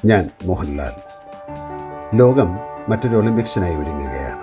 ഞാൻ മോഹൻലാൽ ലോകം മറ്റൊരു ഒളിമ്പിക്സിനായി ഒരുങ്ങുകയാണ്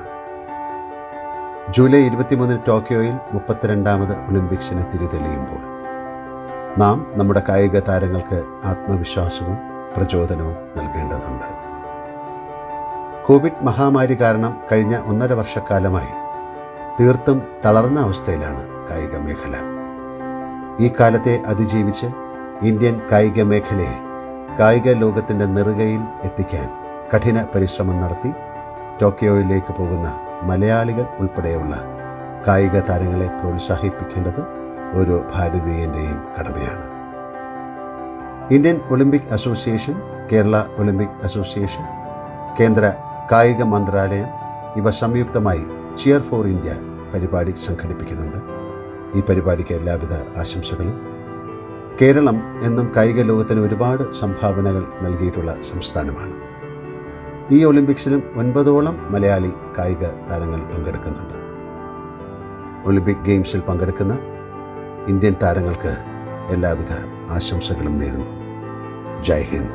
ജൂലൈ ഇരുപത്തിമൂന്നിന് ടോക്കിയോയിൽ മുപ്പത്തിരണ്ടാമത് ഒളിമ്പിക്സിന് തിരിതെളിയുമ്പോൾ നാം നമ്മുടെ കായിക താരങ്ങൾക്ക് ആത്മവിശ്വാസവും പ്രചോദനവും നൽകേണ്ടതുണ്ട് കോവിഡ് മഹാമാരി കാരണം കഴിഞ്ഞ ഒന്നര വർഷക്കാലമായി തീർത്തും തളർന്ന അവസ്ഥയിലാണ് കായിക മേഖല ഈ കാലത്തെ അതിജീവിച്ച് ഇന്ത്യൻ കായിക മേഖലയെ കായിക ലോകത്തിൻ്റെ നെറുകയിൽ എത്തിക്കാൻ കഠിന പരിശ്രമം നടത്തി ടോക്കിയോയിലേക്ക് പോകുന്ന മലയാളികൾ ഉൾപ്പെടെയുള്ള കായിക താരങ്ങളെ പ്രോത്സാഹിപ്പിക്കേണ്ടത് ഓരോ ഭാരതീയൻ്റെയും കടമയാണ് Indian Olympic association Kerala Olympic association കേന്ദ്ര കായിക മന്ത്രാലയം ഇവ സംയുക്തമായി ചിയർ ഫോർ ഇന്ത്യ പരിപാടി സംഘടിപ്പിക്കുന്നുണ്ട് ഈ പരിപാടിക്ക് എല്ലാവിധ ആശംസകളും കേരളം എന്നും കായിക ലോകത്തിന് ഒരുപാട് സംഭാവനകൾ നൽകിയിട്ടുള്ള സംസ്ഥാനമാണ് ഈ ഒളിമ്പിക്സിലും ഒൻപതോളം മലയാളി കായിക താരങ്ങൾ പങ്കെടുക്കുന്നുണ്ട് ഒളിമ്പിക് ഗെയിംസിൽ പങ്കെടുക്കുന്ന ഇന്ത്യൻ താരങ്ങൾക്ക് എല്ലാവിധ ആശംസകളും നേരുന്നു ജയ് ഹിന്ദ്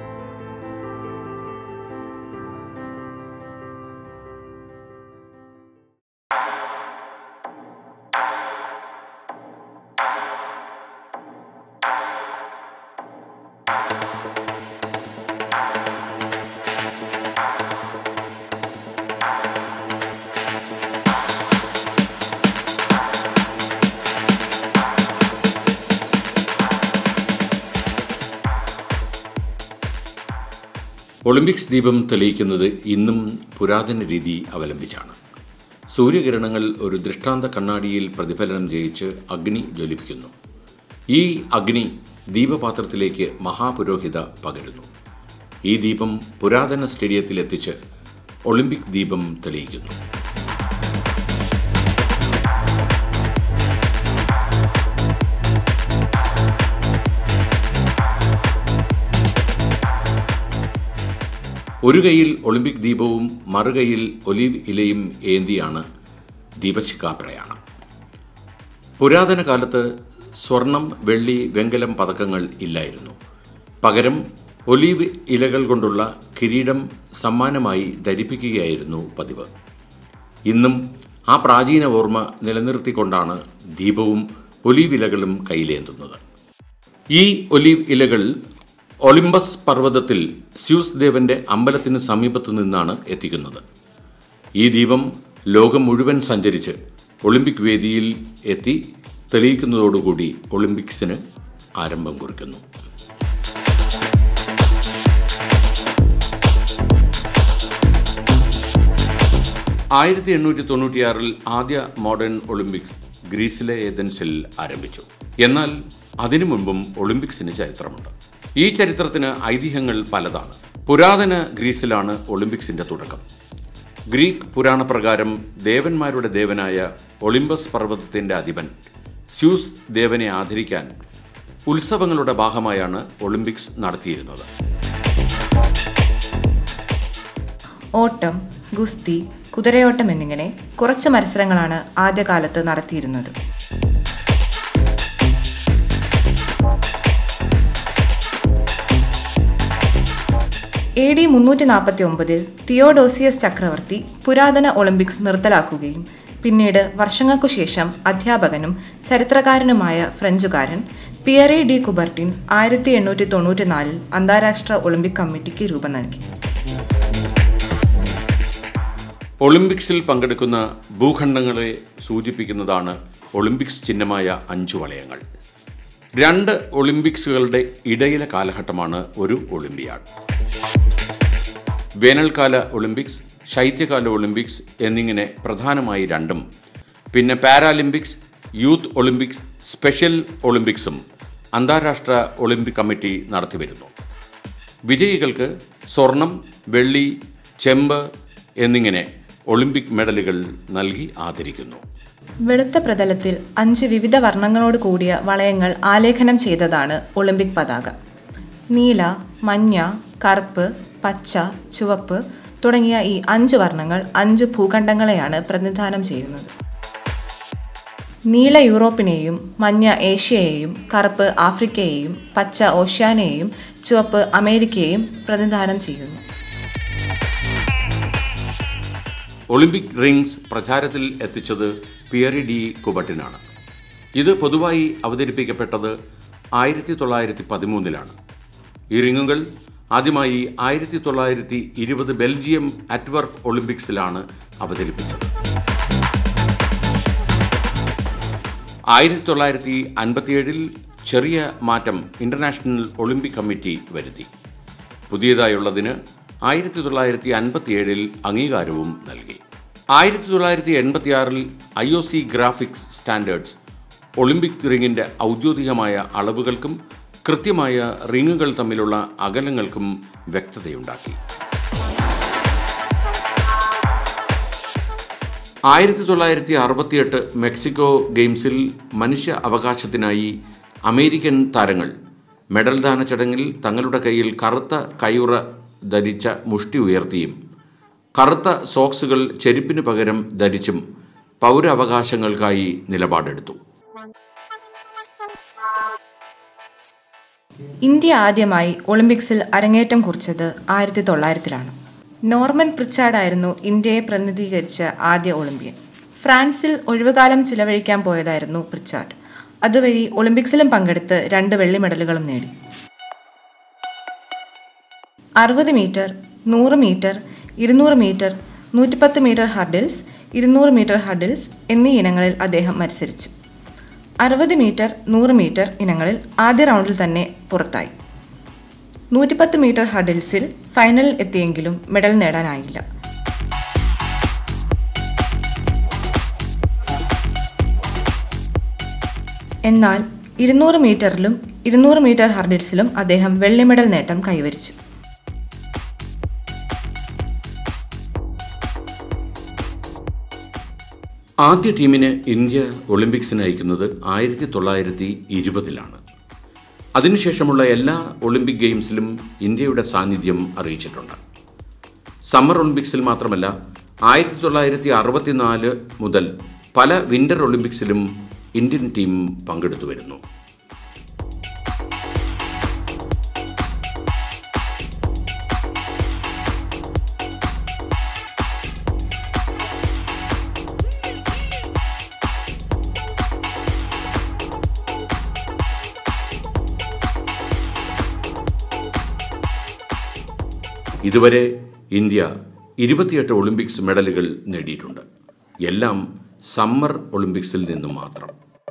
ഒളിമ്പിക്സ് ദീപം തെളിയിക്കുന്നത് ഇന്നും പുരാതന രീതി അവലംബിച്ചാണ് സൂര്യകിരണങ്ങൾ ഒരു ദൃഷ്ടാന്ത കണ്ണാടിയിൽ പ്രതിഫലനം ചെയ്യിച്ച് അഗ്നി ജ്വലിപ്പിക്കുന്നു ഈ അഗ്നി ദീപപാത്രത്തിലേക്ക് മഹാപുരോഹിത പകരുന്നു ഈ ദീപം പുരാതന സ്റ്റേഡിയത്തിൽ എത്തിച്ച് ഒളിമ്പിക് ദീപം തെളിയിക്കുന്നു ഒരു കൈയിൽ ഒളിമ്പിക് ദീപവും മറുകൈയിൽ ഒലീവ് ഇലയും ഏന്തിയാണ് ദീപശിഖാ പ്രയാണം പുരാതന കാലത്ത് സ്വർണം വെള്ളി വെങ്കലം പതക്കങ്ങൾ ഇല്ലായിരുന്നു പകരം ഒലീവ് ഇലകൾ കൊണ്ടുള്ള കിരീടം സമ്മാനമായി ധരിപ്പിക്കുകയായിരുന്നു പതിവ് ഇന്നും ആ പ്രാചീന ഓർമ്മ നിലനിർത്തിക്കൊണ്ടാണ് ദീപവും ഒലീവ് ഇലകളും കയ്യിലേന്തുന്നത് ഈ ഒലീവ് ഇലകൾ ഒളിമ്പസ് പർവ്വതത്തിൽ സ്യൂസ് ദേവന്റെ അമ്പലത്തിന് സമീപത്തു നിന്നാണ് എത്തിക്കുന്നത് ഈ ദീപം ലോകം മുഴുവൻ സഞ്ചരിച്ച് ഒളിമ്പിക് വേദിയിൽ എത്തി തെളിയിക്കുന്നതോടുകൂടി ഒളിമ്പിക്സിന് ആരംഭം കുറിക്കുന്നു ആയിരത്തി എണ്ണൂറ്റി തൊണ്ണൂറ്റിയാറിൽ ആദ്യ മോഡേൺ ഒളിമ്പിക്സ് ഗ്രീസിലെ ഏതൻസിൽ ആരംഭിച്ചു എന്നാൽ അതിനു മുൻപും ഒളിമ്പിക്സിന് ചരിത്രമുണ്ട് ഈ ചരിത്രത്തിന് ഐതിഹ്യങ്ങൾ പലതാണ് പുരാതന ഗ്രീസിലാണ് ഒളിമ്പിക്സിന്റെ തുടക്കം ഗ്രീക്ക് പുരാണപ്രകാരം ദേവന്മാരുടെ ദേവനായ ഒളിമ്പസ് പർവ്വതത്തിന്റെ അധിപൻ സ്യൂസ് ദേവനെ ആദരിക്കാൻ ഉത്സവങ്ങളുടെ ഭാഗമായാണ് ഒളിമ്പിക്സ് നടത്തിയിരുന്നത് ഓട്ടം ഗുസ്തി കുതിരയോട്ടം എന്നിങ്ങനെ കുറച്ച് മത്സരങ്ങളാണ് ആദ്യകാലത്ത് നടത്തിയിരുന്നത് എ ഡി മുന്നൂറ്റി നാൽപ്പത്തി ഒമ്പതിൽ തിയോഡോസിയസ് ചക്രവർത്തി പുരാതന ഒളിമ്പിക്സ് നിർത്തലാക്കുകയും പിന്നീട് വർഷങ്ങൾക്കു ശേഷം അധ്യാപകനും ചരിത്രകാരനുമായ ഫ്രഞ്ചുകാരൻ പിയറി ഡി കുബർട്ടിൻ ആയിരത്തി എണ്ണൂറ്റി തൊണ്ണൂറ്റിനാലിൽ അന്താരാഷ്ട്ര ഒളിമ്പിക് കമ്മിറ്റിക്ക് രൂപം നൽകി ഒളിമ്പിക്സിൽ പങ്കെടുക്കുന്ന ഭൂഖണ്ഡങ്ങളെ സൂചിപ്പിക്കുന്നതാണ് ഒളിമ്പിക്സ് ചിഹ്നമായ അഞ്ചു വളയങ്ങൾ രണ്ട് ഒളിമ്പിക്സുകളുടെ ഇടയിലെ കാലഘട്ടമാണ് ഒരു ഒളിമ്പിയാഡ് വേനൽക്കാല ഒളിമ്പിക്സ് ശൈത്യകാല ഒളിമ്പിക്സ് എന്നിങ്ങനെ പ്രധാനമായി രണ്ടും പിന്നെ പാരാലിമ്പിക്സ് യൂത്ത് ഒളിമ്പിക്സ് സ്പെഷ്യൽ ഒളിമ്പിക്സും അന്താരാഷ്ട്ര ഒളിമ്പിക് കമ്മിറ്റി നടത്തിവരുന്നു വിജയികൾക്ക് സ്വർണം വെള്ളി ചെമ്പ് എന്നിങ്ങനെ ഒളിമ്പിക് മെഡലുകൾ നൽകി ആദരിക്കുന്നു വെളുത്ത പ്രതലത്തിൽ അഞ്ച് വിവിധ വർണ്ണങ്ങളോട് കൂടിയ വളയങ്ങൾ ആലേഖനം ചെയ്തതാണ് ഒളിമ്പിക് പതാക നീല മഞ്ഞ കറുപ്പ് പച്ച ചുവപ്പ് തുടങ്ങിയ ഈ അഞ്ച് വർണ്ണങ്ങൾ അഞ്ച് ഭൂഖണ്ഡങ്ങളെയാണ് പ്രതിനിധാനം ചെയ്യുന്നത് നീല യൂറോപ്പിനെയും മഞ്ഞ ഏഷ്യയെയും കറുപ്പ് ആഫ്രിക്കയെയും പച്ച ഓഷ്യാനയെയും ചുവപ്പ് അമേരിക്കയെയും പ്രതിനിധാനം ചെയ്യുന്നു ഒളിമ്പിക് റിംഗ്സ് പ്രചാരത്തിൽ എത്തിച്ചത് പിയറി ഡി കുബട്ടിനാണ് ഇത് പൊതുവായി അവതരിപ്പിക്കപ്പെട്ടത് ആയിരത്തി തൊള്ളായിരത്തി പതിമൂന്നിലാണ് ഈ റിങ്ങുകൾ ആദ്യമായി ആയിരത്തി തൊള്ളായിരത്തി ഇരുപത് ബെൽജിയം അറ്റ്വർക്ക് ഒളിമ്പിക്സിലാണ് അവതരിപ്പിച്ചത് ആയിരത്തി തൊള്ളായിരത്തി അൻപത്തിയേഴിൽ ചെറിയ മാറ്റം ഇന്റർനാഷണൽ ഒളിമ്പിക് കമ്മിറ്റി വരുത്തി പുതിയതായുള്ളതിന് ആയിരത്തി തൊള്ളായിരത്തി അൻപത്തിയേഴിൽ അംഗീകാരവും നൽകി ആയിരത്തി തൊള്ളായിരത്തി എൺപത്തിയാറിൽ I O C graphics standards Olympic റിങ്ങിൻ്റെ ഔദ്യോഗികമായ അളവുകൾക്കും കൃത്യമായ റിങ്ങുകൾ തമ്മിലുള്ള അകലങ്ങൾക്കും വ്യക്തതയുണ്ടാക്കി ആയിരത്തി തൊള്ളായിരത്തി അറുപത്തിയെട്ട് മെക്സിക്കോ ഗെയിംസിൽ മനുഷ്യ അവകാശത്തിനായി അമേരിക്കൻ താരങ്ങൾ മെഡൽ ദാന ചടങ്ങിൽ തങ്ങളുടെ കയ്യിൽ കറുത്ത കൈയുറ ധരിച്ച മുഷ്ടി ഉയർത്തിയും കറുത്ത സോക്സുകൾ ചെരുപ്പിന് പകരം ധരിച്ചും പൗരാവകാശങ്ങൾക്കായി നിലപാടെടുത്തു ഇന്ത്യ ആദ്യമായി ഒളിമ്പിക്സിൽ അരങ്ങേറ്റം കുറിച്ചത് ആയിരത്തി തൊള്ളായിരത്തിലാണ് നോർമൻ പ്രിച്ചാർഡായിരുന്നു ഇന്ത്യയെ പ്രതിനിധീകരിച്ച ആദ്യ ഒളിമ്പ്യൻ ഫ്രാൻസിൽ ഒഴിവുകാലം ചിലവഴിക്കാൻ പോയതായിരുന്നു പ്രിച്ചാർഡ് അതുവഴി ഒളിമ്പിക്സിലും പങ്കെടുത്ത് രണ്ട് വെള്ളി മെഡലുകളും നേടി അറുപത് മീറ്റർ നൂറ് മീറ്റർ ഇരുന്നൂറ് മീറ്റർ നൂറ്റിപ്പത്ത് മീറ്റർ ഹർഡിൽസ് ഇരുന്നൂറ് മീറ്റർ ഹർഡിൽസ് എന്നീ ഇനങ്ങളിൽ അദ്ദേഹം മത്സരിച്ചു അറുപത് മീറ്റർ നൂറ് മീറ്റർ ഇനങ്ങളിൽ ആദ്യ റൗണ്ടിൽ തന്നെ പുറത്തായി നൂറ്റിപ്പത്ത് മീറ്റർ ഹഡിൽസിൽ ഫൈനലിൽ എത്തിയെങ്കിലും മെഡൽ നേടാനായില്ല എന്നാൽ ഇരുന്നൂറ് മീറ്ററിലും ഇരുന്നൂറ് മീറ്റർ ഹർഡിൽസിലും അദ്ദേഹം വെള്ളി മെഡൽ നേട്ടം കൈവരിച്ചു ആദ്യ ടീമിനെ ഇന്ത്യ ഒളിമ്പിക്സിന് അയക്കുന്നത് ആയിരത്തി തൊള്ളായിരത്തി ഇരുപതിലാണ് അതിനുശേഷമുള്ള എല്ലാ ഒളിമ്പിക് ഗെയിംസിലും ഇന്ത്യയുടെ സാന്നിധ്യം അറിയിച്ചിട്ടുണ്ട് സമ്മർ ഒളിമ്പിക്സിൽ മാത്രമല്ല ആയിരത്തി തൊള്ളായിരത്തി അറുപത്തിനാല് മുതൽ പല വിന്റർ ഒളിമ്പിക്സിലും ഇന്ത്യൻ ടീം പങ്കെടുത്തു വരുന്നു ഇതുവരെ ഇന്ത്യ ഇരുപത്തിയെട്ട് ഒളിമ്പിക്സ് മെഡലുകൾ നേടിയിട്ടുണ്ട് എല്ലാം സമ്മർ ഒളിമ്പിക്സിൽ നിന്നും മാത്രം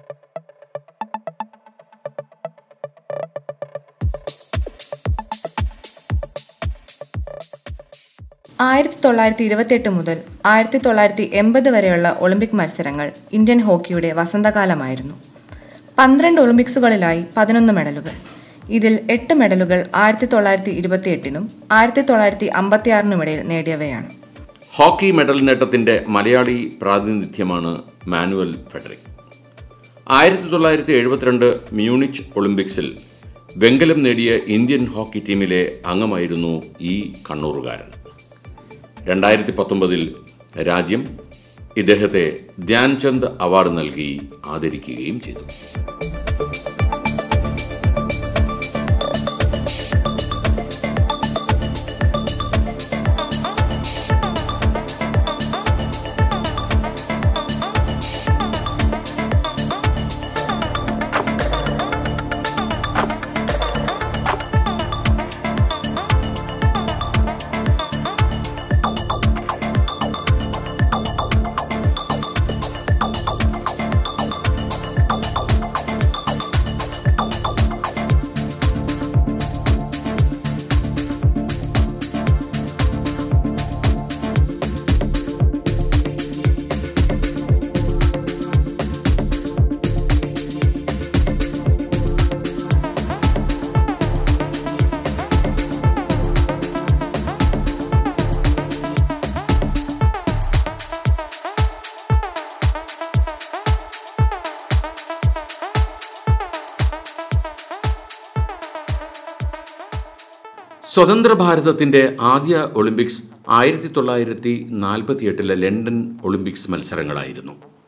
ആയിരത്തി തൊള്ളായിരത്തി ഇരുപത്തിയെട്ട് മുതൽ ആയിരത്തി തൊള്ളായിരത്തി എൺപത് വരെയുള്ള ഒളിമ്പിക് മത്സരങ്ങൾ ഇന്ത്യൻ ഹോക്കിയുടെ വസന്തകാലമായിരുന്നു പന്ത്രണ്ട് ഒളിമ്പിക്സുകളിലായി പതിനൊന്ന് മെഡലുകൾ ഇതിൽ എട്ട് മെഡലുകൾ ആയിരത്തി തൊള്ളായിരത്തി ഇരുപത്തിയെട്ടിനും ആയിരത്തി തൊള്ളായിരത്തി അമ്പത്തിയാറിനുമിടയിൽ നേടിയവയാണ് ഹോക്കി മെഡൽ നേട്ടത്തിന്റെ മലയാളി പ്രാതിനിധ്യമാണ് മാനുവൽ ഫെഡറിക് ആയിരത്തി തൊള്ളായിരത്തി എഴുപത്തിരണ്ട് മ്യൂണിച്ച് ഒളിമ്പിക്സിൽ വെങ്കലം നേടിയ ഇന്ത്യൻ ഹോക്കി ടീമിലെ അംഗമായിരുന്നു ഈ കണ്ണൂറുകാരൻ രണ്ടായിരത്തി പത്തൊമ്പതിൽ രാജ്യം ഇദ്ദേഹത്തെ ധ്യാൻചന്ദ് അവാർഡ് നൽകി ആദരിക്കുകയും ചെയ്തു സ്വതന്ത്ര ഭാരതത്തിന്റെ ആദ്യ ഒളിമ്പിക്സ് ആയിരത്തി തൊള്ളായിരത്തി നാൽപ്പത്തിയെട്ടിലെ ലണ്ടൻ ഒളിമ്പിക്സ് മത്സരങ്ങളായിരുന്നു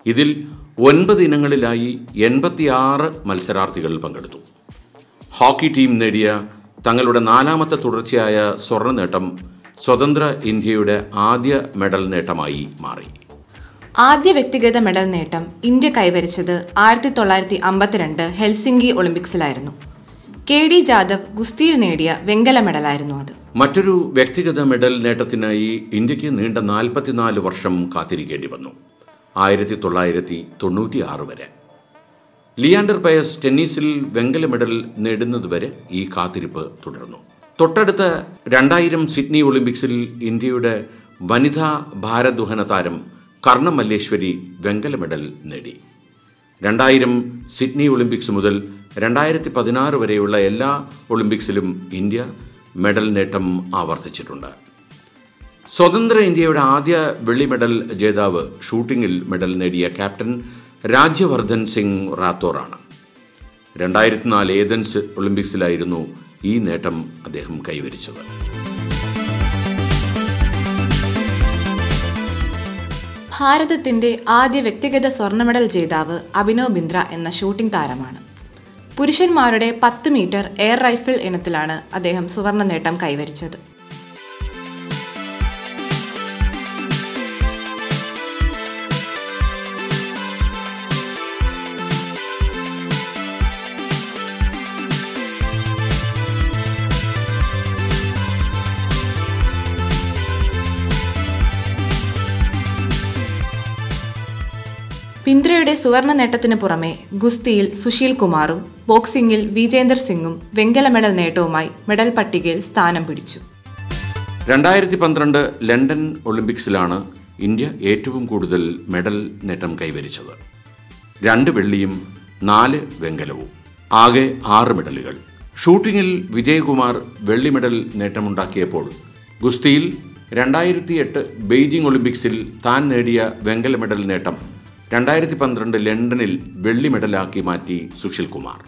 ഇതിൽ ഒൻപത് ഇനങ്ങളിലായി എൺപത്തിയാറ് മത്സരാർത്ഥികൾ പങ്കെടുത്തു ഹോക്കി ടീം നേടിയ തങ്ങളുടെ നാലാമത്തെ തുടർച്ചയായ സ്വർണ്ണ നേട്ടം സ്വതന്ത്ര ഇന്ത്യയുടെ ആദ്യ മെഡൽ നേട്ടമായി മാറി ആദ്യ വ്യക്തിഗത മെഡൽ നേട്ടം ഇന്ത്യ കൈവരിച്ചത് ആയിരത്തി തൊള്ളായിരത്തി അമ്പത്തിരണ്ട് ഹെൽസിംഗി ഒളിമ്പിക്സിലായിരുന്നു കെ ഡി ജാദവ് ഗുസ്തിയിൽ നേടിയ വെങ്കല മെഡലായിരുന്നു അത് മറ്റൊരു വ്യക്തിഗത മെഡൽ നേട്ടത്തിനായി ഇന്ത്യക്ക് നീണ്ട നാൽപ്പത്തിനാല് വർഷം കാത്തിരിക്കേണ്ടി വന്നു ആയിരത്തി തൊള്ളായിരത്തി തൊണ്ണൂറ്റി ആറ് വരെ ലിയാൻഡർ പയസ് ടെന്നീസിൽ വെങ്കല മെഡൽ നേടുന്നതുവരെ ഈ കാത്തിരിപ്പ് തുടർന്നു തൊട്ടടുത്ത രണ്ടായിരം സിഡ്നി ഒളിമ്പിക്സിൽ ഇന്ത്യയുടെ വനിതാ ഭാരദ്വഹന താരം കർണ മല്ലേശ്വരി വെങ്കല മെഡൽ നേടി രണ്ടായിരം സിഡ്നി ഒളിമ്പിക്സ് മുതൽ രണ്ടായിരത്തി പതിനാറ് വരെയുള്ള എല്ലാ ഒളിമ്പിക്സിലും ഇന്ത്യ മെഡൽ നേട്ടം ആവർത്തിച്ചിട്ടുണ്ട് സ്വതന്ത്ര ഇന്ത്യയുടെ ആദ്യ വെള്ളി മെഡൽ ജേതാവ് ഷൂട്ടിങ്ങിൽ മെഡൽ നേടിയ ക്യാപ്റ്റൻ രാജ്യവർദ്ധൻ സിംഗ് റാത്തോറാണ് രണ്ടായിരത്തി നാല് ഏതൻസ് ഒളിമ്പിക്സിലായിരുന്നു ഈ നേട്ടം അദ്ദേഹം കൈവരിച്ചത് ഭാരതത്തിന്റെ ആദ്യ വ്യക്തിഗത സ്വർണ്ണ മെഡൽ ജേതാവ് അഭിനവ് ബിന്ദ്ര എന്ന ഷൂട്ടിംഗ് താരമാണ് പുരുഷന്മാരുടെ പത്ത് മീറ്റർ എയർ റൈഫിൾ ഇനത്തിലാണ് അദ്ദേഹം സുവർണ നേട്ടം കൈവരിച്ചത് ബിന്ദ്രയുടെ സുവർണ നേട്ടത്തിന് പുറമെ ഗുസ്തിയിൽ സുശീൽ കുമാറും ബോക്സിംഗിൽ വിജേന്ദർ സിംഗും വെങ്കല മെഡൽ നേട്ടവുമായി മെഡൽ പട്ടികയിൽ സ്ഥാനം പിടിച്ചു രണ്ടായിരത്തി പന്ത്രണ്ട് ലണ്ടൻ ഒളിമ്പിക്സിലാണ് ഇന്ത്യ ഏറ്റവും കൂടുതൽ മെഡൽ നേട്ടം കൈവരിച്ചത് രണ്ട് വെള്ളിയും നാല് വെങ്കലവും ആകെ ആറ് മെഡലുകൾ ഷൂട്ടിങ്ങിൽ വിജയകുമാർ വെള്ളി മെഡൽ നേട്ടമുണ്ടാക്കിയപ്പോൾ ഗുസ്തിയിൽ രണ്ടായിരത്തി എട്ട് ബെയ്ജിംഗ് ഒളിമ്പിക്സിൽ താൻ നേടിയ വെങ്കല മെഡൽ നേട്ടം രണ്ടായിരത്തി പന്ത്രണ്ട് ലണ്ടനിൽ വെള്ളി മെഡലാക്കി മാറ്റി സുശീൽ കുമാർ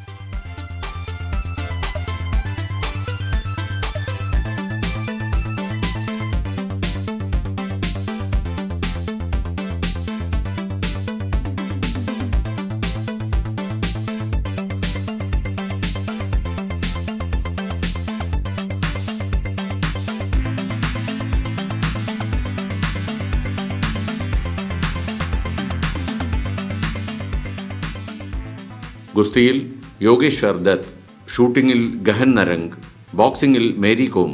ഗുസ്തിയിൽ യോഗേശ്വർ ദത്ത് ഷൂട്ടിങ്ങിൽ ഗഹൻ നരംഗ് ബോക്സിംഗിൽ മേരി കോം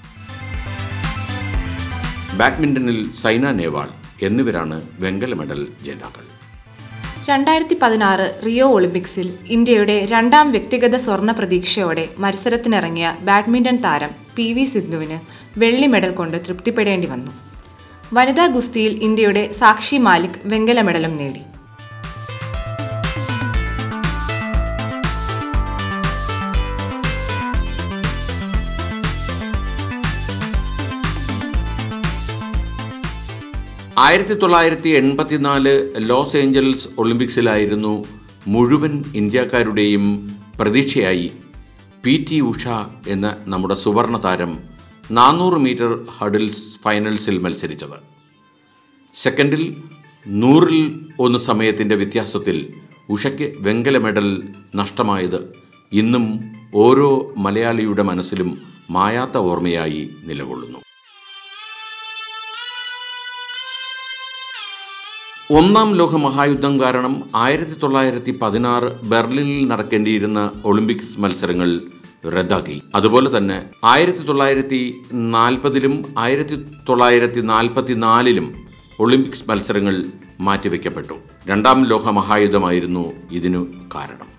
ബാഡ്മിന്റണിൽ സൈന നേവാൾ എന്നിവരാണ് വെങ്കല മെഡൽ ജേതാക്കൾ രണ്ടായിരത്തി പതിനാറ് റിയോ ഒളിമ്പിക്സിൽ ഇന്ത്യയുടെ രണ്ടാം വ്യക്തിഗത സ്വർണ്ണ പ്രതീക്ഷയോടെ മത്സരത്തിനിറങ്ങിയ ബാഡ്മിന്റൺ താരം പി വി സിന്ധുവിന് വെള്ളി മെഡൽ കൊണ്ട് തൃപ്തിപ്പെടേണ്ടി വന്നു വനിതാ ഗുസ്തിയിൽ ഇന്ത്യയുടെ സാക്ഷി മാലിക് വെങ്കല മെഡലും നേടി ആയിരത്തി തൊള്ളായിരത്തി എൺപത്തിനാല് ലോസ് ഏഞ്ചൽസ് ഒളിമ്പിക്സിലായിരുന്നു മുഴുവൻ ഇന്ത്യക്കാരുടെയും പ്രതീക്ഷയായി പി ടി ഉഷ എന്ന നമ്മുടെ സുവർണ താരം നാനൂറ് മീറ്റർ ഹഡിൽസ് ഫൈനൽസിൽ മത്സരിച്ചത് സെക്കൻഡിൽ നൂറിൽ ഒന്ന് സമയത്തിൻ്റെ വ്യത്യാസത്തിൽ ഉഷയ്ക്ക് വെങ്കല മെഡൽ നഷ്ടമായത് ഇന്നും ഓരോ മലയാളിയുടെ മനസ്സിലും മായാത്ത ഓർമ്മയായി നിലകൊള്ളുന്നു ഒന്നാം ലോക മഹായുദ്ധം കാരണം ആയിരത്തി തൊള്ളായിരത്തി പതിനാറ് ബെർലിനിൽ നടക്കേണ്ടിയിരുന്ന ഒളിമ്പിക്സ് മത്സരങ്ങൾ റദ്ദാക്കി അതുപോലെ തന്നെ ആയിരത്തി തൊള്ളായിരത്തി നാൽപ്പതിലും ആയിരത്തി തൊള്ളായിരത്തി നാൽപ്പത്തി നാലിലും ഒളിമ്പിക്സ് മത്സരങ്ങൾ മാറ്റിവെക്കപ്പെട്ടു രണ്ടാം ലോക മഹായുദ്ധമായിരുന്നു ഇതിനു കാരണം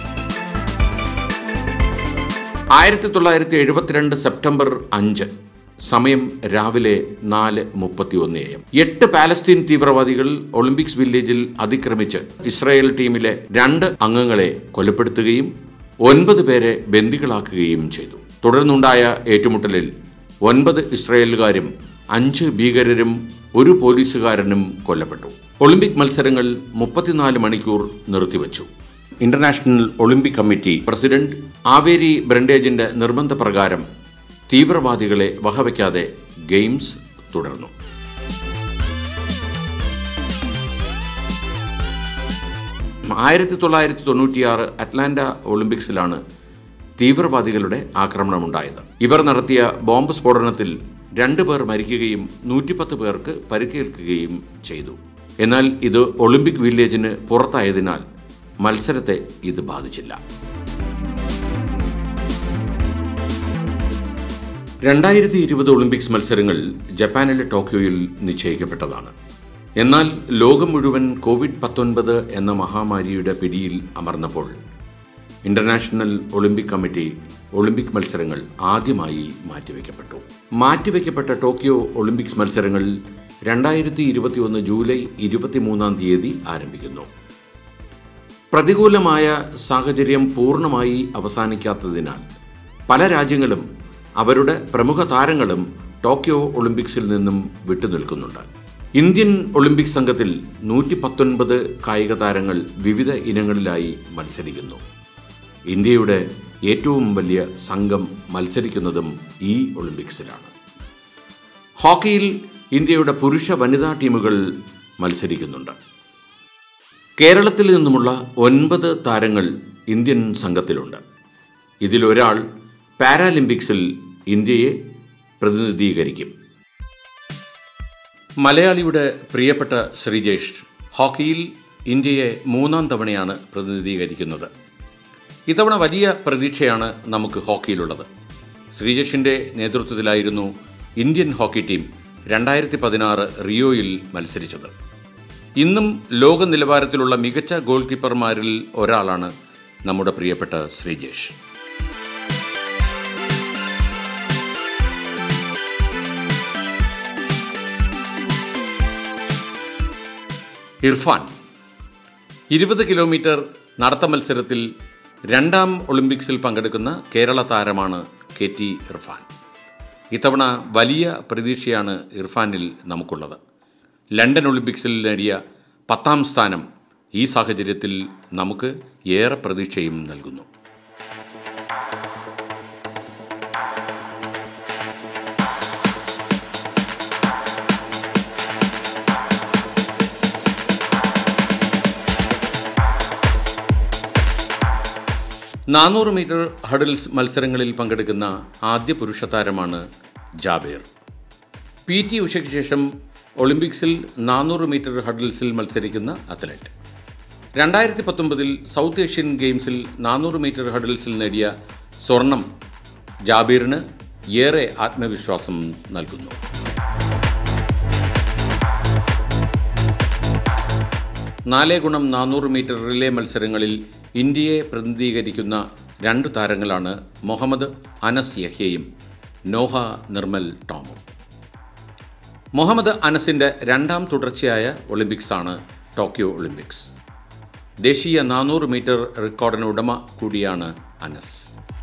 ആയിരത്തി തൊള്ളായിരത്തി എഴുപത്തിരണ്ട് സെപ്റ്റംബർ അഞ്ച് സമയം രാവിലെ നാല് മുപ്പത്തി ഒന്ന് എം എട്ട് പാലസ്തീൻ തീവ്രവാദികൾ ഒളിമ്പിക്സ് വില്ലേജിൽ അതിക്രമിച്ച് ഇസ്രായേൽ ടീമിലെ രണ്ട് അംഗങ്ങളെ കൊലപ്പെടുത്തുകയും ഒൻപത് പേരെ ബന്ദികളാക്കുകയും ചെയ്തു തുടർന്നുണ്ടായ ഏറ്റുമുട്ടലിൽ ഒൻപത് ഇസ്രായേലുകാരും അഞ്ച് ഭീകരരും ഒരു പോലീസുകാരനും കൊല്ലപ്പെട്ടു ഒളിമ്പിക് മത്സരങ്ങൾ മുപ്പത്തിനാല് മണിക്കൂർ നിർത്തിവച്ചു international Olympic committee president Avery ബ്രണ്ടേജിന്റെ നിർബന്ധപ്രകാരം തീവ്രവാദികളെ വകവയ്ക്കാതെ ഗെയിംസ് തുടർന്നു ആയിരത്തി തൊള്ളായിരത്തി തൊണ്ണൂറ്റിയാറ് അറ്റ്ലാന്റ ഒളിമ്പിക്സിലാണ് തീവ്രവാദികളുടെ ആക്രമണമുണ്ടായത് ഇവർ നടത്തിയ ബോംബ് സ്ഫോടനത്തിൽ രണ്ടു പേർ മരിക്കുകയും നൂറ്റിപ്പത്ത് പേർക്ക് പരിക്കേൽക്കുകയും ചെയ്തു എന്നാൽ ഇത് ഒളിമ്പിക് വില്ലേജിന് പുറത്തായതിനാൽ മത്സരത്തെ ഇത് ബാധിച്ചില്ല രണ്ടായിരത്തി ഇരുപത് ഒളിമ്പിക്സ് മത്സരങ്ങൾ ജപ്പാനിലെ ടോക്കിയോയിൽ നിശ്ചയിക്കപ്പെട്ടതാണ് എന്നാൽ ലോകം മുഴുവൻ കോവിഡ് പത്തൊൻപത് എന്ന മഹാമാരിയുടെ പിടിയിൽ അമർന്നപ്പോൾ ഇന്റർനാഷണൽ ഒളിമ്പിക് കമ്മിറ്റി ഒളിമ്പിക് മത്സരങ്ങൾ ആദ്യമായി മാറ്റിവെക്കപ്പെട്ടു മാറ്റിവെക്കപ്പെട്ട ടോക്കിയോ ഒളിമ്പിക്സ് മത്സരങ്ങൾ രണ്ടായിരത്തി ഇരുപത്തിയൊന്ന് ജൂലൈ ഇരുപത്തിമൂന്നാം തീയതി ആരംഭിക്കുന്നു പ്രതികൂലമായ സാഹചര്യം പൂർണ്ണമായി അവസാനിക്കാത്തതിനാൽ പല രാജ്യങ്ങളും അവരുടെ പ്രമുഖ താരങ്ങളും ടോക്കിയോ ഒളിമ്പിക്സിൽ നിന്നും വിട്ടുനിൽക്കുന്നുണ്ട് ഇന്ത്യൻ ഒളിമ്പിക് സംഘത്തിൽ നൂറ്റി പത്തൊൻപത് കായിക താരങ്ങൾ വിവിധ ഇനങ്ങളിലായി മത്സരിക്കുന്നു ഇന്ത്യയുടെ ഏറ്റവും വലിയ സംഘം മത്സരിക്കുന്നതും ഈ ഒളിമ്പിക്സിലാണ് ഹോക്കിയിൽ ഇന്ത്യയുടെ പുരുഷ വനിതാ ടീമുകൾ മത്സരിക്കുന്നുണ്ട് കേരളത്തിൽ നിന്നുമുള്ള ഒൻപത് താരങ്ങൾ ഇന്ത്യൻ സംഘത്തിലുണ്ട് ഇതിലൊരാൾ പാരാലിമ്പിക്സിൽ ഇന്ത്യയെ പ്രതിനിധീകരിക്കും മലയാളിയുടെ പ്രിയപ്പെട്ട ശ്രീജേഷ് ഹോക്കിയിൽ ഇന്ത്യയെ മൂന്നാം തവണയാണ് പ്രതിനിധീകരിക്കുന്നത് ഇത്തവണ വലിയ പ്രതീക്ഷയാണ് നമുക്ക് ഹോക്കിയിലുള്ളത് ശ്രീജേഷിൻ്റെ നേതൃത്വത്തിലായിരുന്നു ഇന്ത്യൻ ഹോക്കി ടീം രണ്ടായിരത്തി പതിനാറ് റിയോയിൽ മത്സരിച്ചത് ഇന്നും ലോക നിലവാരത്തിലുള്ള മികച്ച ഗോൾ കീപ്പർമാരിൽ ഒരാളാണ് നമ്മുടെ പ്രിയപ്പെട്ട ശ്രീജേഷ് ഇർഫാൻ ഇരുപത് കിലോമീറ്റർ നടത്ത മത്സരത്തിൽ രണ്ടാം ഒളിമ്പിക്സിൽ പങ്കെടുക്കുന്ന കേരള താരമാണ് കെ ടി ഇർഫാൻ ഇത്തവണ വലിയ പ്രതീക്ഷയാണ് ഇർഫാനിൽ നമുക്കുള്ളത് ലണ്ടൻ ഒളിമ്പിക്സിൽ നേടിയ പത്താം സ്ഥാനം ഈ സാഹചര്യത്തിൽ നമുക്ക് ഏറെ പ്രതീക്ഷയും നൽകുന്നു നാനൂറ് മീറ്റർ ഹഡിൽസ് മത്സരങ്ങളിൽ പങ്കെടുക്കുന്ന ആദ്യ പുരുഷ താരമാണ് ജാബേർ പി ടി ഉഷയ്ക്ക് ശേഷം ഒളിമ്പിക്സിൽ നാനൂറ് മീറ്റർ ഹഡിൽസിൽ മത്സരിക്കുന്ന അത്ലറ്റ് രണ്ടായിരത്തി പത്തൊമ്പതിൽ സൗത്ത് ഏഷ്യൻ ഗെയിംസിൽ നാനൂറ് മീറ്റർ ഹഡിൽസിൽ നേടിയ സ്വർണം ജാബീറിന് ഏറെ ആത്മവിശ്വാസം നൽകുന്നു നാല് ഗുണം നാനൂറ് മീറ്റർ റിലേ മത്സരങ്ങളിൽ ഇന്ത്യയെ പ്രതിനിധീകരിക്കുന്ന രണ്ട് താരങ്ങളാണ് മുഹമ്മദ് അനസ് യഹ്യയും നോഹ നിർമ്മൽ ടോമും മുഹമ്മദ് അനസിൻ്റെ രണ്ടാം തുടർച്ചയായ ഒളിമ്പിക്സാണ് ടോക്കിയോ ഒളിമ്പിക്സ് ദേശീയ നാനൂറ് മീറ്റർ റെക്കോർഡിന് ഉടമ കൂടിയാണ് അനസ്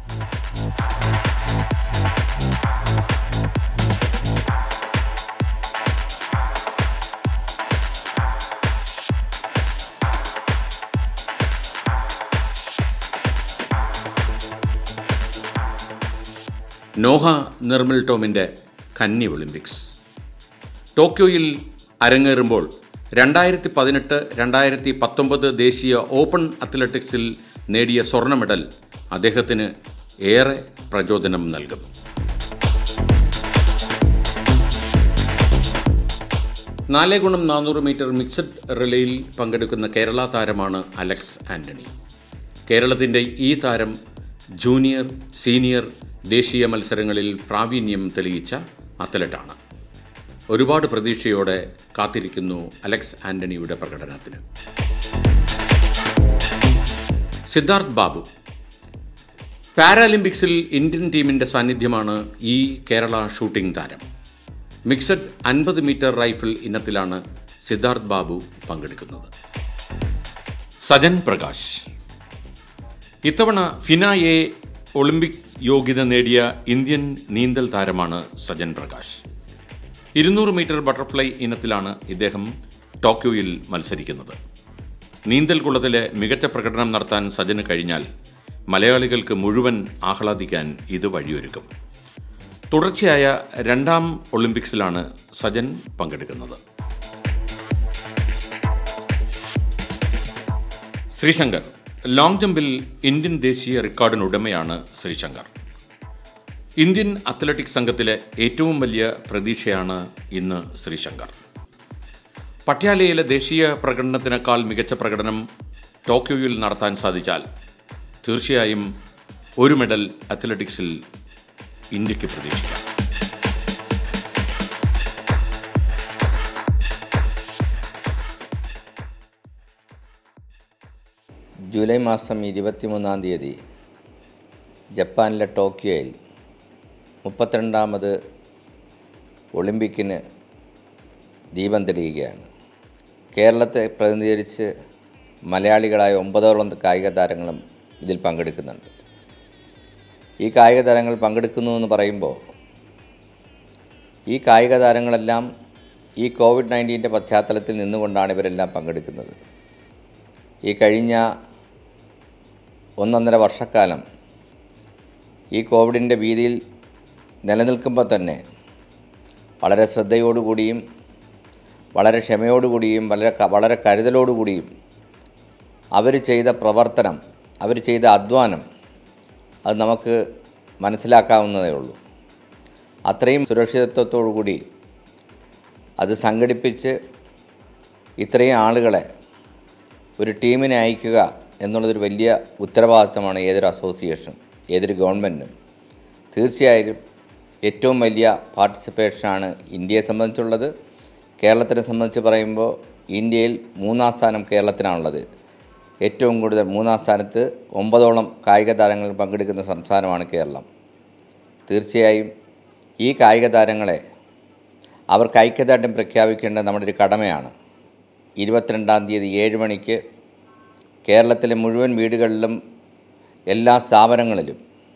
നോഹ നിർമ്മൽ ടോമിൻ്റെ കന്നി ഒളിമ്പിക്സ് ടോക്കിയോയിൽ അരങ്ങേറുമ്പോൾ രണ്ടായിരത്തി പതിനെട്ട് രണ്ടായിരത്തി പത്തൊമ്പത് ദേശീയ ഓപ്പൺ അത്ലറ്റിക്സിൽ നേടിയ സ്വർണ്ണ മെഡൽ അദ്ദേഹത്തിന് ഏറെ പ്രചോദനം നൽകും നാല് ഗുണം നാനൂറ് മീറ്റർ മിക്സഡ് റിലേയിൽ പങ്കെടുക്കുന്ന കേരള താരമാണ് അലക്സ് ആൻ്റണി കേരളത്തിൻ്റെ ഈ താരം ജൂനിയർ സീനിയർ ദേശീയ മത്സരങ്ങളിൽ പ്രാവീണ്യം തെളിയിച്ച അത്ലറ്റാണ് ഒരുപാട് പ്രതീക്ഷയോടെ കാത്തിരിക്കുന്നു അലക്സ് ആൻ്റണിയുടെ പ്രകടനത്തിന് സിദ്ധാർത്ഥ് ബാബു പാരാലിമ്പിക്സിൽ ഇന്ത്യൻ ടീമിൻ്റെ സാന്നിധ്യമാണ് ഈ കേരള ഷൂട്ടിംഗ് താരം മിക്സഡ് അൻപത് മീറ്റർ റൈഫിൾ ഇനത്തിലാണ് സിദ്ധാർത്ഥ് ബാബു പങ്കെടുക്കുന്നത് സജൻ പ്രകാശ് ഇത്തവണ ഫിന എ ഒളിമ്പിക് യോഗ്യത നേടിയ ഇന്ത്യൻ നീന്തൽ താരമാണ് സജൻ പ്രകാശ് ഇരുന്നൂറ് മീറ്റർ ബട്ടർഫ്ലൈ ഇനത്തിലാണ് ഇദ്ദേഹം ടോക്കിയോയിൽ മത്സരിക്കുന്നത് നീന്തൽ കുളത്തിലെ മികച്ച പ്രകടനം നടത്താൻ സജന് കഴിഞ്ഞാൽ മലയാളികൾക്ക് മുഴുവൻ ആഹ്ലാദിക്കാൻ ഇത് വഴിയൊരുക്കും തുടർച്ചയായ രണ്ടാം ഒളിമ്പിക്സിലാണ് സജൻ പങ്കെടുക്കുന്നത് ശ്രീശങ്കർ ലോങ് ജമ്പിൽ ഇന്ത്യൻ ദേശീയ റെക്കോർഡിനുടമയാണ് ശ്രീശങ്കർ ഇന്ത്യൻ അത്ലറ്റിക് സംഘത്തിലെ ഏറ്റവും വലിയ പ്രതീക്ഷയാണ് ഇന്ന് ശ്രീശങ്കർ പട്യാലയിലെ ദേശീയ പ്രകടനത്തിനേക്കാൾ മികച്ച പ്രകടനം ടോക്കിയോയിൽ നടത്താൻ സാധിച്ചാൽ തീർച്ചയായും ഒരു മെഡൽ അത്ലറ്റിക്സിൽ ഇന്ത്യക്ക് പ്രതീക്ഷിക്കാം ജൂലൈ മാസം ഇരുപത്തിമൂന്നാം തീയതി ജപ്പാനിലെ ടോക്കിയോയിൽ മുപ്പത്തിരണ്ടാമത് ഒളിമ്പിക്കിന് ദീപം തെളിയുകയാണ് കേരളത്തെ പ്രതിനിധീകരിച്ച് മലയാളികളായ ഒമ്പതോളം കായിക താരങ്ങളും ഇതിൽ പങ്കെടുക്കുന്നുണ്ട് ഈ കായിക താരങ്ങൾ പങ്കെടുക്കുന്നു എന്ന് പറയുമ്പോൾ ഈ കായിക താരങ്ങളെല്ലാം ഈ കോവിഡ് നയൻറ്റീൻ്റെ പശ്ചാത്തലത്തിൽ നിന്നുകൊണ്ടാണ് ഇവരെല്ലാം പങ്കെടുക്കുന്നത് ഈ കഴിഞ്ഞ ഒന്നൊന്നര വർഷക്കാലം ഈ കോവിഡിൻ്റെ ഭീതിയിൽ നിലനിൽക്കുമ്പോൾ തന്നെ വളരെ ശ്രദ്ധയോടുകൂടിയും വളരെ ക്ഷമയോടുകൂടിയും വളരെ ക- വളരെ കരുതലോടുകൂടിയും അവർ ചെയ്ത പ്രവർത്തനം അവർ ചെയ്ത അധ്വാനം അത് നമുക്ക് മനസ്സിലാക്കാവുന്നതേ ഉള്ളൂ അത്രയും സുരക്ഷിതത്വത്തോടുകൂടി അത് സംഘടിപ്പിച്ച് ഇത്രയും ആളുകളെ ഒരു ടീമിനെ അയക്കുക എന്നുള്ളതൊരു വലിയ ഉത്തരവാദിത്തമാണ് ഏതൊരു അസോസിയേഷനും ഏതൊരു ഗവൺമെൻറ്റും തീർച്ചയായും ഏറ്റവും വലിയ പാർട്ടിസിപ്പേഷനാണ് ഇന്ത്യയെ സംബന്ധിച്ചുള്ളത് കേരളത്തിനെ സംബന്ധിച്ച് പറയുമ്പോൾ ഇന്ത്യയിൽ മൂന്നാം സ്ഥാനം കേരളത്തിനാണുള്ളത് ഏറ്റവും കൂടുതൽ മൂന്നാം സ്ഥാനത്ത് ഒമ്പതോളം കായിക താരങ്ങൾ പങ്കെടുക്കുന്ന സംസ്ഥാനമാണ് കേരളം തീർച്ചയായും ഈ കായിക താരങ്ങളെ അവർക്ക് ഐക്യദാർഢ്യം പ്രഖ്യാപിക്കേണ്ടത് നമ്മുടെ ഒരു കടമയാണ് ഇരുപത്തിരണ്ടാം തീയതി ഏഴ് മണിക്ക് കേരളത്തിലെ മുഴുവൻ വീടുകളിലും എല്ലാ സ്ഥാപനങ്ങളിലും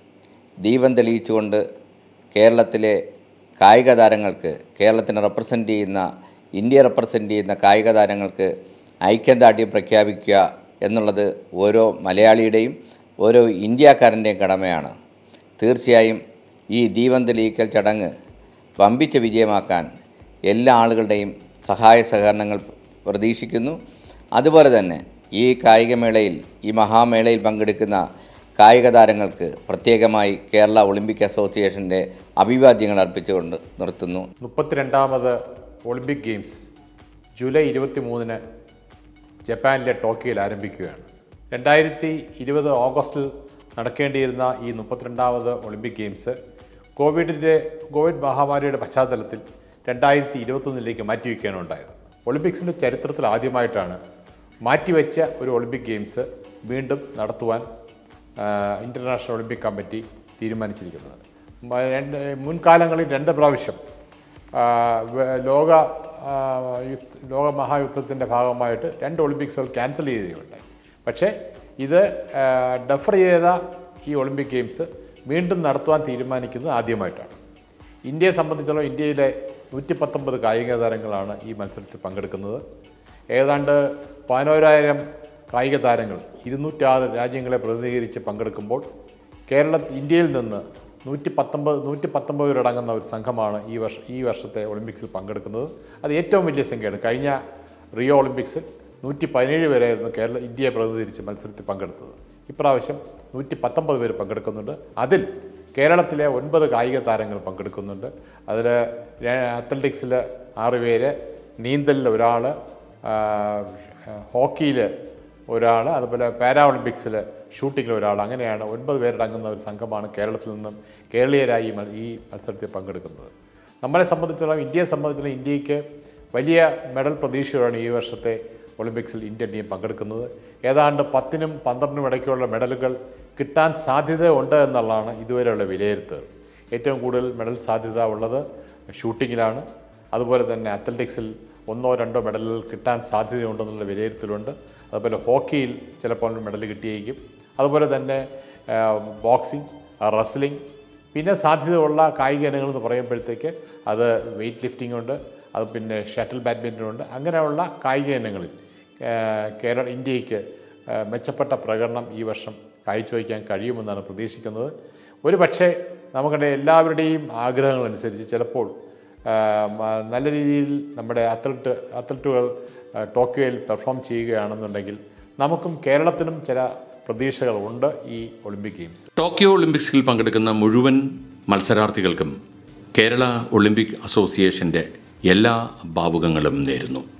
ദീപം തെളിയിച്ചുകൊണ്ട് കേരളത്തിലെ കായിക താരങ്ങൾക്ക് കേരളത്തിനെ റെപ്രസെൻ്റ് ചെയ്യുന്ന ഇന്ത്യയെ റെപ്രസെൻ്റ് ചെയ്യുന്ന കായിക താരങ്ങൾക്ക് ഐക്യദാർഢ്യം പ്രഖ്യാപിക്കുക എന്നുള്ളത് ഓരോ മലയാളിയുടെയും ഓരോ ഇന്ത്യക്കാരൻ്റെയും കടമയാണ് തീർച്ചയായും ഈ ദീപം തെളിയിക്കൽ ചടങ്ങ് വമ്പിച്ച വിജയമാക്കാൻ എല്ലാ ആളുകളുടെയും സഹായ സഹകരണങ്ങൾ പ്രതീക്ഷിക്കുന്നു അതുപോലെ തന്നെ ഈ കായികമേളയിൽ ഈ മഹാമേളയിൽ പങ്കെടുക്കുന്ന കായിക താരങ്ങൾക്ക് പ്രത്യേകമായി കേരള ഒളിമ്പിക് അസോസിയേഷൻ്റെ അഭിവാദ്യങ്ങൾ അർപ്പിച്ചുകൊണ്ട് നിർത്തുന്നു മുപ്പത്തിരണ്ടാമത് ഒളിമ്പിക് ഗെയിംസ് ജൂലൈ ഇരുപത്തി മൂന്നിന് ജപ്പാനിലെ ടോക്കിയോയിൽ ആരംഭിക്കുകയാണ് രണ്ടായിരത്തി ഇരുപത് ഓഗസ്റ്റിൽ നടക്കേണ്ടിയിരുന്ന ഈ മുപ്പത്തിരണ്ടാമത് ഒളിമ്പിക് ഗെയിംസ് കോവിഡിൻ്റെ കോവിഡ് മഹാമാരിയുടെ പശ്ചാത്തലത്തിൽ രണ്ടായിരത്തി ഇരുപത്തൊന്നിലേക്ക് മാറ്റിവെക്കുകയാണ് ഉണ്ടായത് ഒളിമ്പിക്സിൻ്റെ ചരിത്രത്തിൽ ആദ്യമായിട്ടാണ് മാറ്റിവെച്ച ഒരു ഒളിമ്പിക് ഗെയിംസ് വീണ്ടും നടത്തുവാൻ ഇൻ്റർനാഷണൽ ഒളിമ്പിക് കമ്മിറ്റി തീരുമാനിച്ചിരിക്കുന്നത് മ- രണ്ട് മുൻകാലങ്ങളിൽ രണ്ട് പ്രാവശ്യം ആ, വ- ലോക ആ, യുദ്ധ- ലോക മഹായുദ്ധത്തിൻ്റെ ഭാഗമായിട്ട് രണ്ട് ഒളിമ്പിക്സുകൾ ക്യാൻസൽ ചെയ്യുകയുണ്ടായി പക്ഷേ ഇത് ഡെഫർ ചെയ്ത ഈ ഒളിമ്പിക് ഗെയിംസ് വീണ്ടും നടത്തുവാൻ തീരുമാനിക്കുന്നത് ആദ്യമായിട്ടാണ് ഇന്ത്യയെ സംബന്ധിച്ചിടത്തോളം ഇന്ത്യയിലെ നൂറ്റി പത്തൊമ്പത് കായിക താരങ്ങളാണ് ഈ മത്സരത്തിൽ പങ്കെടുക്കുന്നത് ഏതാണ്ട് പതിനോരായിരം കായിക താരങ്ങൾ ഇരുന്നൂറ്റാറ് രാജ്യങ്ങളെ പ്രതിനിധീകരിച്ച് പങ്കെടുക്കുമ്പോൾ കേരള ഇന്ത്യയിൽ നിന്ന് നൂറ്റി പത്തൊമ്പത് നൂറ്റി പത്തൊമ്പത് പേരടങ്ങുന്ന ഒരു സംഘമാണ് ഈ വർഷ ഈ വർഷത്തെ ഒളിമ്പിക്സിൽ പങ്കെടുക്കുന്നത് അത് ഏറ്റവും വലിയ സംഖ്യയാണ് കഴിഞ്ഞ റിയോ ഒളിമ്പിക്സിൽ നൂറ്റി പതിനേഴ് പേരായിരുന്നു കേരള ഇന്ത്യയെ പ്രതിനിധീകരിച്ച് മത്സരത്തിൽ പങ്കെടുത്തത് ഇപ്രാവശ്യം നൂറ്റി പത്തൊമ്പത് പേര് പങ്കെടുക്കുന്നുണ്ട് അതിൽ കേരളത്തിലെ ഒൻപത് കായിക താരങ്ങൾ പങ്കെടുക്കുന്നുണ്ട് അതിൽ അത്ലറ്റിക്സിൽ ആറ് പേര് നീന്തലിൽ ഒരാൾ ഹോക്കിയിൽ ഒരാൾ അതുപോലെ പാരാ ഒളിമ്പിക്സിൽ ഷൂട്ടിങ്ങിൽ ഒരാൾ അങ്ങനെയാണ് ഒൻപത് പേരടങ്ങുന്ന ഒരു സംഘമാണ് കേരളത്തിൽ നിന്നും കേരളീയരായി ഈ മ- ഈ മത്സരത്തിൽ പങ്കെടുക്കുന്നത് നമ്മളെ സംബന്ധിച്ചിടത്തോളം ഇന്ത്യയെ സംബന്ധിച്ചിടത്തോളം ഇന്ത്യക്ക് വലിയ മെഡൽ പ്രതീക്ഷയോടാണ് ഈ വർഷത്തെ ഒളിമ്പിക്സിൽ ഇന്ത്യൻ ടീം പങ്കെടുക്കുന്നത് ഏതാണ്ട് പത്തിനും പന്ത്രണ്ടിനും ഇടയ്ക്കുള്ള മെഡലുകൾ കിട്ടാൻ സാധ്യത ഉണ്ട് എന്നുള്ളതാണ് ഇതുവരെയുള്ള വിലയിരുത്തൽ ഏറ്റവും കൂടുതൽ മെഡൽ സാധ്യത ഉള്ളത് ഷൂട്ടിങ്ങിലാണ് അതുപോലെ തന്നെ അത്ലറ്റിക്സിൽ ഒന്നോ രണ്ടോ മെഡലുകൾ കിട്ടാൻ സാധ്യതയുണ്ടെന്നുള്ള വിലയിരുത്തലുണ്ട് അതുപോലെ ഹോക്കിയിൽ ചിലപ്പോൾ മെഡൽ കിട്ടിയേക്കും അതുപോലെ തന്നെ ആ, ബോക്സിംഗ് ആ, റെസ്ലിംഗ് പിന്നെ സാധ്യതയുള്ള കായിക ഇനങ്ങൾ എന്ന് പറയുമ്പോഴത്തേക്ക് അത് വെയ്റ്റ് ലിഫ്റ്റിംഗ് ഉണ്ട് അത് പിന്നെ ഷട്ടിൽ ബാഡ്മിൻ്റൺ ഉണ്ട് അങ്ങനെയുള്ള കായിക ഇനങ്ങളിൽ ആ, കേരള ഇന്ത്യക്ക് ആ, മെച്ചപ്പെട്ട പ്രകടനം ഈ വർഷം കാഴ്ചവയ്ക്കാൻ കഴിയുമെന്നാണ് പ്രതീക്ഷിക്കുന്നത് ഒരു പക്ഷേ നമ്മുടെ എല്ലാവരുടെയും ആഗ്രഹങ്ങൾ അനുസരിച്ച് ചിലപ്പോൾ ആ, മ- നല്ല രീതിയിൽ നമ്മുടെ അത്ലറ്റ് അത്ലറ്റുകൾ ആ, ടോക്കിയോയിൽ പെർഫോം ചെയ്യുകയാണെന്നുണ്ടെങ്കിൽ നമുക്കും കേരളത്തിനും ചില പ്രതീക്ഷകളുണ്ട് ഈ ഒളിമ്പിക് ഗെയിംസ് ടോക്കിയോ ഒളിമ്പിക്സിൽ പങ്കെടുക്കുന്ന മുഴുവൻ മത്സരാർത്ഥികൾക്കും കേരള ഒളിമ്പിക് അസോസിയേഷൻ്റെ എല്ലാ ഭാവുകങ്ങളും നേരുന്നു